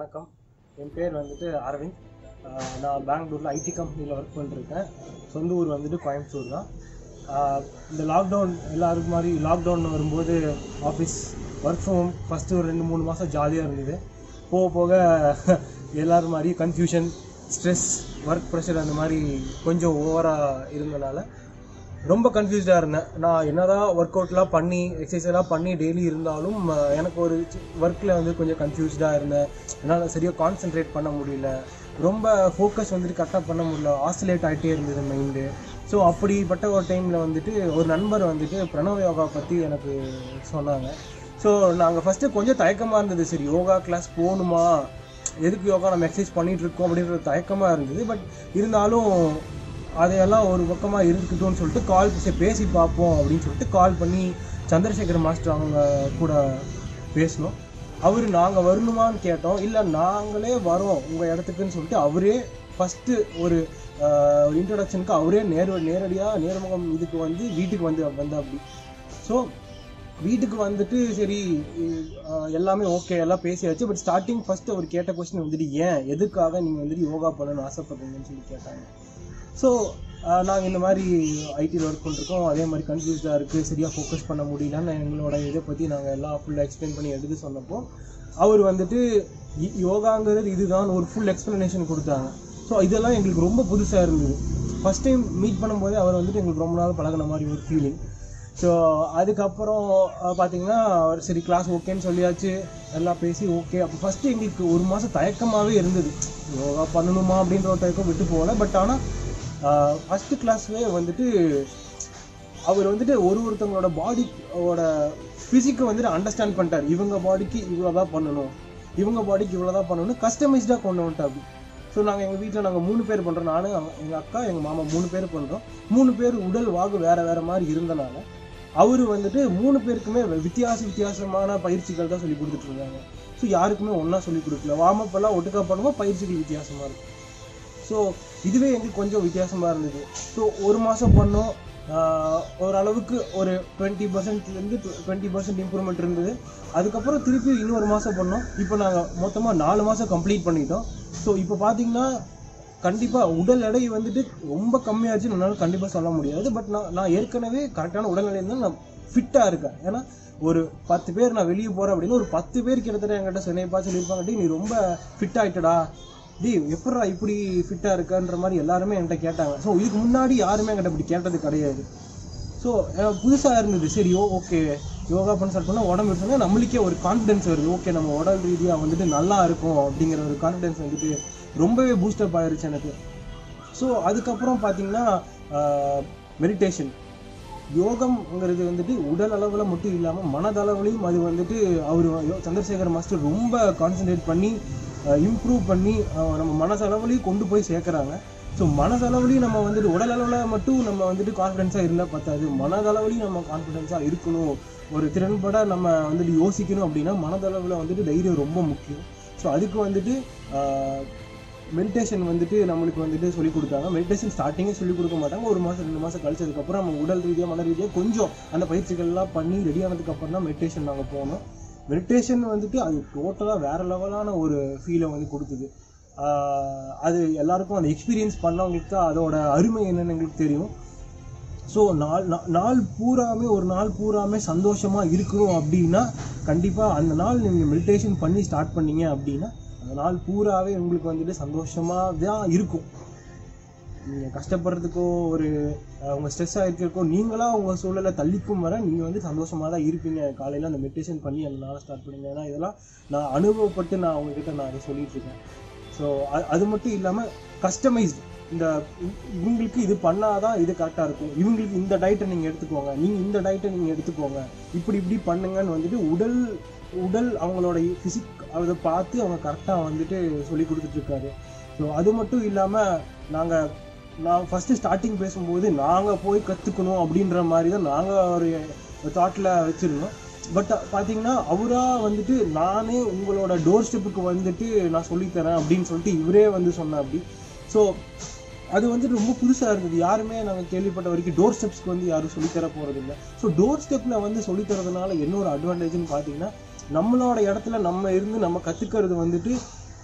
வணக்கம் என் பேர் வந்துட்டு அரவிந்த் ஆஹ் நான் பெங்களூரில் ஐடி கம்பெனியில் ஒர்க் பண்ணிருக்கேன் சொந்த ஊர் வந்துட்டு கோயம்புத்தூர் தான் ஆஹ் இந்த லாக்டவுன் எல்லாருக்கும் மாதிரி லாக்டவுன் வரும்போது ஆஃபீஸ் ஒர்க் ஃப்ரம் ஃபஸ்ட்டு ஒரு ரெண்டு மூணு மாதம் ஜாலியாக இருந்தது போக போக எல்லாரும் மாதிரி கன்ஃபியூஷன் ஸ்ட்ரெஸ் ஒர்க் ப்ரெஷர் அந்த மாதிரி கொஞ்சம் ஓவராக இருந்தனால ரொம்ப கன்ஃபியூஸ்டாக இருந்தேன் நான் என்னதான் ஒர்க் அவுட்லாம் பண்ணி எக்ஸசைஸ் எல்லாம் பண்ணி டெய்லி இருந்தாலும் அஹ், எனக்கு ஒரு ஒர்க்கில் வந்து கொஞ்சம் கன்ஃபியூஸ்டாக இருந்தேன் என்னால் சரியாக கான்சென்ட்ரேட் பண்ண முடியல ரொம்ப ஃபோக்கஸ் வந்துட்டு கரெக்டாக பண்ண முடியல ஆசிலேட் ஆகிட்டே இருந்தது மைண்டு ஸோ அப்படிப்பட்ட ஒரு டைமில் வந்துட்டு ஒரு நண்பர் வந்துட்டு பிரணவ யோகா பற்றி எனக்கு சொன்னாங்க ஸோ நாங்கள் ஃபஸ்ட்டு கொஞ்சம் தயக்கமாக இருந்தது சரி யோகா கிளாஸ் போகணுமா எதுக்கு யோகா நம்ம எக்ஸசைஸ் பண்ணிட்டு இருக்கோம் அப்படின்ற தயக்கமாக இருந்தது பட் இருந்தாலும் அதையெல்லாம் ஒரு பக்கமாக இருக்கட்டும்னு சொல்லிட்டு கால் சரி பேசி பார்ப்போம் அப்படின்னு சொல்லிட்டு கால் பண்ணி சந்திரசேகர் மாஸ்டர் அவங்க கூட பேசினோம் அவர் நாங்கள் வரணுமான்னு கேட்டோம் இல்லை நாங்களே வரோம் உங்கள் இடத்துக்குன்னு சொல்லிட்டு அவரே ஃபஸ்ட்டு ஒரு இன்ட்ரடக்ஷனுக்கு அவரே நேர நேரடியாக நேர்முகம் இதுக்கு வந்து வீட்டுக்கு வந்து வந்தா அப்படி ஸோ வீட்டுக்கு வந்துட்டு சரி அஹ், எல்லாமே ஓகே எல்லாம் பேசியாச்சு பட் ஸ்டார்டிங் ஃபர்ஸ்ட் அவர் கேட்ட கொஸ்டின் வந்துட்டு ஏன் எதுக்காக நீங்கள் வந்துட்டு யோகா பண்ணணும்னு ஆசைப்படுறீங்கன்னு சொல்லி கேட்டாங்க ஸோ நாங்கள் இந்த மாதிரி ஐடியில் ஒர்க் பண்ணிருக்கோம் அதே மாதிரி கன்ஃபியூஸ்டாக இருக்குது சரியாக ஃபோக்கஸ் பண்ண முடியலன்னு எங்களோட இதை பற்றி நாங்கள் எல்லாம் ஃபுல்லாக எக்ஸ்பிளைன் பண்ணி எடுத்து சொன்னப்போ அவர் வந்துட்டு இ- யோகாங்கிறது இதுதான் ஒரு ஃபுல் எக்ஸ்ப்ளனேஷன் கொடுத்தாங்க ஸோ இதெல்லாம் எங்களுக்கு ரொம்ப புதுசாக இருந்தது ஃபஸ்ட் டைம் மீட் பண்ணும்போதே அவர் வந்துட்டு எங்களுக்கு ரொம்ப நாள் பழகுன மாதிரி ஒரு ஃபீலிங் ஸோ அதுக்கப்புறம் அஹ், பார்த்தீங்கன்னா அவர் சரி கிளாஸ் ஓகேன்னு சொல்லியாச்சு எல்லாம் பேசி ஓகே அப்போ ஃபஸ்ட்டு எங்களுக்கு ஒரு மாதம் தயக்கமாகவே இருந்தது யோகா பண்ணணுமா அப்படின்ற ஒரு தயக்கம் விட்டு போகல பட் ஆனால் ஃபஸ்ட்டு கிளாஸ்லேயே வந்துட்டு அவர் வந்துட்டு ஒரு ஒருத்தவங்களோட பாடியோட ஃபிசிக்கை வந்துட்டு அண்டர்ஸ்டாண்ட் பண்ணிட்டார் இவங்க பாடிக்கு இவ்வளோ தான் பண்ணணும் இவங்க பாடிக்கு இவ்வளோ தான் பண்ணணும் கஸ்டமைஸ்டாக கொண்டு வந்துட்டா அப்படி ஸோ நாங்கள் எங்கள் வீட்டில் நாங்கள் மூணு பேர் பண்ணுறோம் நானும் எங்கள் அக்கா எங்கள் மாமா மூணு பேர் பண்ணுறோம் மூணு பேர் உடல் வாகு வேறு வேறு மாதிரி இருந்தனால அவர் வந்துட்டு மூணு பேருக்குமே வித்தியாச வித்தியாசமான பயிற்சிகள் தான் சொல்லி கொடுத்துட்டு இருந்தாங்க ஸோ யாருக்குமே ஒன்றா சொல்லி கொடுக்கல வார்மப் எல்லாம் ஒட்டுக்கா பண்ணுவோம் பயிற்சிகள் வித்தியாசமாக இருக்கும் ஸோ இதுவே எங்களுக்கு கொஞ்சம் வித்தியாசமாக இருந்தது ஸோ ஒரு மாதம் பண்ணோம் ஆஹ் ஓரளவுக்கு ஒரு டுவெண்ட்டி பர்சன்ட்லேருந்து டுவெண்ட்டி பர்சன்ட் இம்ப்ரூவ்மெண்ட் இருந்தது அதுக்கப்புறம் திருப்பி இன்னொரு மாதம் பண்ணோம் இப்போ நாங்கள் மொத்தமாக நாலு மாதம் கம்ப்ளீட் பண்ணிட்டோம் ஸோ இப்போ பார்த்தீங்கன்னா கண்டிப்பாக உடல் எடை வந்துட்டு ரொம்ப கம்மியாச்சுன்னு என்னால் கண்டிப்பாக சொல்ல முடியாது பட் நான் நான் ஏற்கனவே கரெக்டான உடல்நிலை இருந்தால் நான் ஃபிட்டாக இருக்கேன் ஏன்னா ஒரு பத்து பேர் நான் வெளியே போகிறேன் அப்படின்னு ஒரு பத்து பேர் கிட்டத்தட்ட என்கிட்ட சொன்னைப்பா சொல்லியிருப்பாங்க "டேய், நீ ரொம்ப ஃபிட் ஆயிட்டடா டேய் எப்படா இப்படி ஃபிட்டாக இருக்கன்ற மாதிரி எல்லாருமே என்கிட்ட கேட்டாங்க ஸோ இதுக்கு முன்னாடி யாருமே என்கிட்ட இப்படி கேட்டது கிடையாது ஸோ புதுசாக இருந்தது சரி ஓ ஓகே யோகா பண்ண ஸ்டார்ட் பண்ணால் உடம்பு இருக்குன்னா நம்மளுக்கே ஒரு கான்ஃபிடன்ஸ் வருது ஓகே நம்ம உடல் ரீதியாக வந்துட்டு நல்லா இருக்கும் அப்படிங்கிற ஒரு கான்ஃபிடன்ஸ் வந்துட்டு ரொம்பவே பூஸ்டப் ஆயிருச்சு எனக்கு ஸோ அதுக்கப்புறம் பார்த்தீங்கன்னா மெடிடேஷன் யோகம்ங்கிறது வந்துட்டு உடல் அளவில் மட்டும் இல்லாமல் மனதளவுலையும் அது வந்துட்டு அவர் சந்திரசேகர் மாஸ்டர் ரொம்ப கான்சென்ட்ரேட் பண்ணி இம்ப்ரூவ் பண்ணி அஹ், நம்ம மனசளவுலையும் கொண்டு போய் சேர்க்குறாங்க ஸோ மனதளவுலையும் நம்ம வந்துட்டு உடல் அளவில் மட்டும் நம்ம வந்துட்டு கான்ஃபிடென்ஸாக இருந்தால் பத்தாது மனதளவுலையும் நம்ம கான்ஃபிடென்ஸாக இருக்கணும் ஒரு திறன்பட நம்ம வந்துட்டு யோசிக்கணும் அப்படின்னா மனதளவில் வந்துட்டு தைரியம் ரொம்ப முக்கியம் ஸோ அதுக்கு வந்துட்டு மெடிடேஷன் வந்துட்டு நம்மளுக்கு வந்துட்டு சொல்லி கொடுத்தாங்க மெடிடேஷன் ஸ்டார்டிங்கே சொல்லி கொடுக்க மாட்டாங்க ஒரு மாதம் ரெண்டு மாதம் கழிச்சதுக்கப்புறம் நம்ம உடல் ரீதியாக மன ரீதியாக கொஞ்சம் அந்த பயிற்சிகள்லாம் பண்ணி ரெடி ஆனதுக்கப்புறம் தான் மெடிடேஷன் நாங்கள் போனோம் மெடிடேஷன் வந்துட்டு அது டோட்டலாக வேற லெவலான ஒரு ஃபீலை வந்து கொடுத்தது ஆஹ் அது எல்லாருக்கும் அந்த எக்ஸ்பீரியன்ஸ் பண்ணவங்களுக்கு தான் அதோட அருமை என்னன்னு எங்களுக்கு தெரியும் ஸோ நாள் நா- நாள் பூராமே ஒரு நாள் பூராமே சந்தோஷமா இருக்கணும் அப்படின்னா கண்டிப்பாக அந்த நாள் நீங்கள் மெடிடேஷன் பண்ணி ஸ்டார்ட் பண்ணீங்க அப்படின்னா அந்த நாள் பூராவே உங்களுக்கு வந்துட்டு சந்தோஷமா தான் இருக்கும் நீங்கள் கஷ்டப்படுறதுக்கோ ஒரு அஹ், உங்க ஸ்ட்ரெஸ் ஆகிருக்கிறக்கோ நீங்களா உங்கள் சூழலை தள்ளிக்கும் வர நீங்கள் வந்து சந்தோஷமாக தான் இருப்பீங்க காலையில் அந்த மெடிடேஷன் பண்ணி அந்த நாளை ஸ்டார்ட் பண்ணுங்க ஏன்னா இதெல்லாம் நான் அனுபவப்பட்டு நான் உங்ககிட்ட நான் அதை சொல்லிட்டு இருக்கேன் ஸோ அது மட்டும் இல்லாமல் கஸ்டமைஸ்டு இந்த இ- இவங்களுக்கு இது பண்ணாதான் இது கரெக்டாக இருக்கும் இவங்களுக்கு இந்த டயட்டை நீங்கள் எடுத்துக்கோங்க நீங்கள் இந்த டயட்டை நீங்கள் எடுத்துக்கோங்க இப்படி இப்படி பண்ணுங்கன்னு வந்துட்டு உடல் உடல் அவங்களோட ஃபிசிக் அதை பார்த்து அவங்க கரெக்டாக வந்துட்டு சொல்லி கொடுத்துட்ருக்காரு ஸோ அது மட்டும் இல்லாமல் நாங்கள் நான் ஃபஸ்ட்டு ஸ்டார்டிங் பேசும்போது நாங்கள் போய் கற்றுக்கணும் அப்படின்ற மாதிரி தான் நாங்கள் ஒரு தாட்டில் வச்சுருந்தோம் பட் பார்த்தீங்கன்னா அவராக வந்துட்டு நானே உங்களோட டோர் ஸ்டெப்புக்கு வந்துட்டு நான் சொல்லித்தரேன் அப்படின்னு சொல்லிட்டு இவரே வந்து சொன்னேன் அப்படி ஸோ அது வந்துட்டு ரொம்ப புதுசாக இருந்தது யாருமே நாங்கள் கேள்விப்பட்ட வரைக்கும் டோர் ஸ்டெப்ஸ்க்கு வந்து யாரும் சொல்லித்தர போகிறது இல்லை ஸோ டோர் ஸ்டெப்பில் வந்து சொல்லித்தரதுனால என்ன ஒரு அட்வான்டேஜ்னு பார்த்தீங்கன்னா நம்மளோட இடத்துல நம்ம இருந்து நம்ம கற்றுக்கிறது வந்துட்டு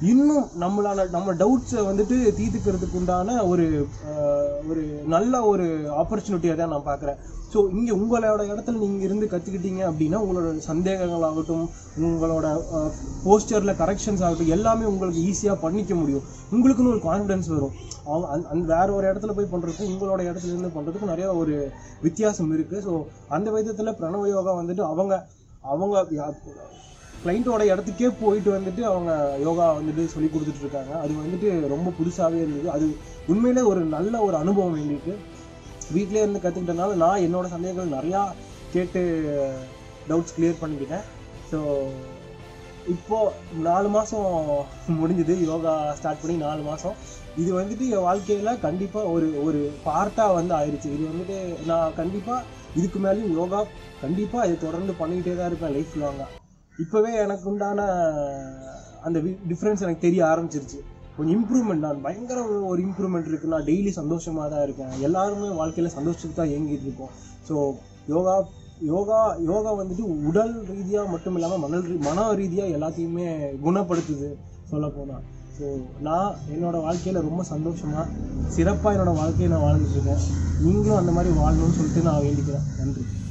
இன்னும் நம்மளால நம்ம டவுட்ஸை வந்துட்டு தீர்த்துக்கிறதுக்கு உண்டான ஒரு ஆஹ், ஒரு நல்ல ஒரு ஆப்பர்ச்சுனிட்டியாக தான் நான் பார்க்குறேன் ஸோ இங்கே உங்களோட இடத்துல நீங்கள் இருந்து கற்றுக்கிட்டீங்க அப்படின்னா உங்களோட சந்தேகங்கள் ஆகட்டும் உங்களோட போஸ்டரில் கரெக்ஷன்ஸ் ஆகட்டும் எல்லாமே உங்களுக்கு ஈஸியாக பண்ணிக்க முடியும் உங்களுக்குன்னு ஒரு கான்ஃபிடன்ஸ் வரும் அவங்க அந்த- அந்த வேற ஒரு இடத்துல போய் பண்ணுறதுக்கும் உங்களோட இடத்துல இருந்து பண்ணுறதுக்கும் நிறைய ஒரு வித்தியாசம் இருக்குது ஸோ அந்த விதத்தில் பிரணவ யோகா வந்துட்டு அவங்க அவங்க கிளைண்ட்டோட இடத்துக்கே போயிட்டு வந்துட்டு அவங்க யோகா வந்துட்டு சொல்லி கொடுத்துட்டு இருக்காங்க அது வந்துட்டு ரொம்ப புதுசாகவே இருந்தது அது உண்மையிலே ஒரு நல்ல ஒரு அனுபவம் எங்களுக்கு வீட்டிலே இருந்து கற்றுக்கிட்டனால நான் என்னோட சந்தேகங்கள் நிறையா கேட்டு டவுட்ஸ் கிளியர் பண்ணிக்கிட்டேன் ஸோ இப்போ நாலு மாதம் முடிஞ்சது யோகா ஸ்டார்ட் பண்ணி நாலு மாதம் இது வந்துட்டு என் வாழ்க்கையில் கண்டிப்பாக ஒரு ஒரு பார்ட்டாக வந்து ஆயிடுச்சு இது வந்துட்டு நான் கண்டிப்பாக இதுக்கு மேலேயும் யோகா கண்டிப்பாக இதை தொடர்ந்து பண்ணிக்கிட்டே தான் இருப்பேன் லைஃப் லாங்காக இப்போவே எனக்கு உண்டான அந்த டிஃப்ரென்ஸ் எனக்கு தெரிய ஆரம்பிச்சிருச்சு கொஞ்சம் இம்ப்ரூவ்மெண்ட் நான் பயங்கர ஒரு- ஒரு இம்ப்ரூவ்மெண்ட் இருக்குது நான் டெய்லி சந்தோஷமாக தான் இருக்கேன் எல்லாருமே வாழ்க்கையில் சந்தோஷத்துக்கு தான் இயங்கிட்டு இருக்கோம் ஸோ யோகா யோகா யோகா வந்துட்டு உடல் ரீதியாக மட்டும் இல்லாமல் மணல் ரீ மன ரீதியாக எல்லாத்தையுமே குணப்படுத்துது சொல்ல போனால் ஸோ நான் என்னோட வாழ்க்கையில் ரொம்ப சந்தோஷமாக சிறப்பாக என்னோட வாழ்க்கையை நான் வாழ்ந்துட்டு இருக்கேன் நீங்களும் அந்த மாதிரி வாழணும்னு சொல்லிட்டு நான் வேண்டிக்கிறேன் நன்றி